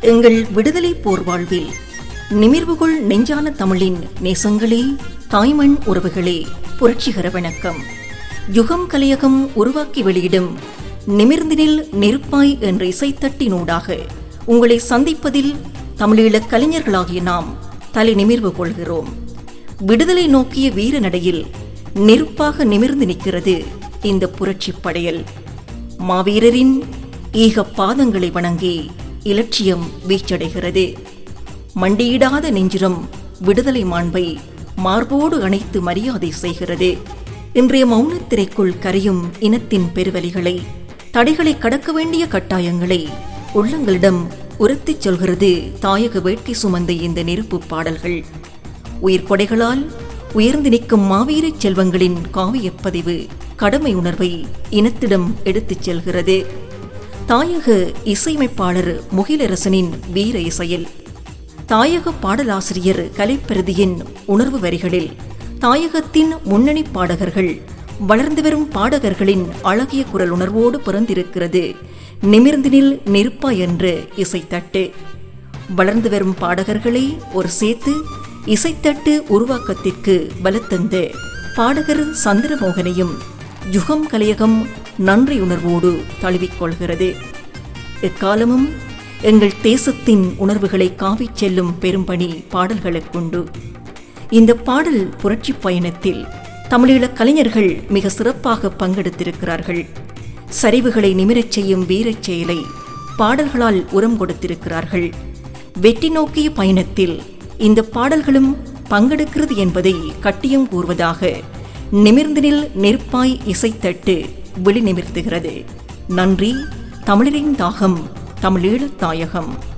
எங்கள் விடுதலை போர் வாழ்வில் நிமிர்வுகொள் நெஞ்சான தமிழின் நேசங்களே தாய்மண் உறவுகளே புரட்சிகர வணக்கம் யுகம் கலையகம் உருவாக்கி வெளியிடும் நிமிர்ந்தினில் நெருப்பாய் என்ற இசைத்தட்டினூடாக உங்களை சந்திப்பதில் தமிழீழக் கலைஞர்களாகிய நாம் தலை நிமிர்வு கொள்கிறோம் விடுதலை நோக்கிய வீர நடையில் நெருப்பாக நிமிர்ந்து நிற்கிறது இந்த புரட்சிப் படையல் மாவீரரின் ஈக பாதங்களை வணங்கி இலட்சியம் வீச்சடைகிறது மண்டியிடாத நெஞ்சிரம் விடுதலை மாண்பை மார்போடு அணைத்து மரியாதை செய்கிறது இன்றைய மௌனத்திரைக்குள் கரையும் இனத்தின் பெருவலிகளை தடைகளை கடக்க வேண்டிய கட்டாயங்களை உள்ளங்களிடம் உரத்திச் சொல்கிறது தாயக வேட்கை சுமந்த இந்த நெருப்பு பாடல்கள் உயிர்கொடைகளால் உயர்ந்து நிற்கும் மாவீரச் செல்வங்களின் காவியப் பதிவு கடமை உணர்வை இனத்திடம் எடுத்துச் செல்கிறது தாயக இசையமைப்பாளர் முகிலரசனின் வீர இசையில் தாயக பாடலாசிரியர் கலைப்பிரதியின் உணர்வு வரிகளில் தாயகத்தின் முன்னணி பாடகர்கள் வளர்ந்து வரும் பாடகர்களின் அழகிய குரல் உணர்வோடு பிறந்திருக்கிறது நிமிர்ந்தினில் நெருப்பா என்ற இசைத்தட்டு வளர்ந்து வரும் பாடகர்களை ஒரு சேர்த்து இசைத்தட்டு உருவாக்கத்திற்கு பலத்தந்த பாடகர் சந்திரமோகனையும் யுகம் கலையகம் நன்றியுணர்வோடு தழுவிக்கொள்கிறது எக்காலமும் எங்கள் தேசத்தின் உணர்வுகளை காவிச் செல்லும் பெரும்பணி பாடல்களுக்குண்டு இந்த பாடல் புரட்சி பயணத்தில் தமிழீழ கலைஞர்கள் மிக சிறப்பாக பங்கெடுத்திருக்கிறார்கள் சரிவுகளை நிமிரச் செய்யும் வீரச் செயலை பாடல்களால் உரம் கொடுத்திருக்கிறார்கள் வெற்றி நோக்கிய பயணத்தில் இந்த பாடல்களும் பங்கெடுக்கிறது என்பதை கட்டியம் கூறுவதாக நிமிர்ந்தினில் நெருப்பாய் இசைத்தட்டு விழி நிமிர்த்துகிறது நன்றி தமிழரின் தாகம் தமிழீழத் தாயகம்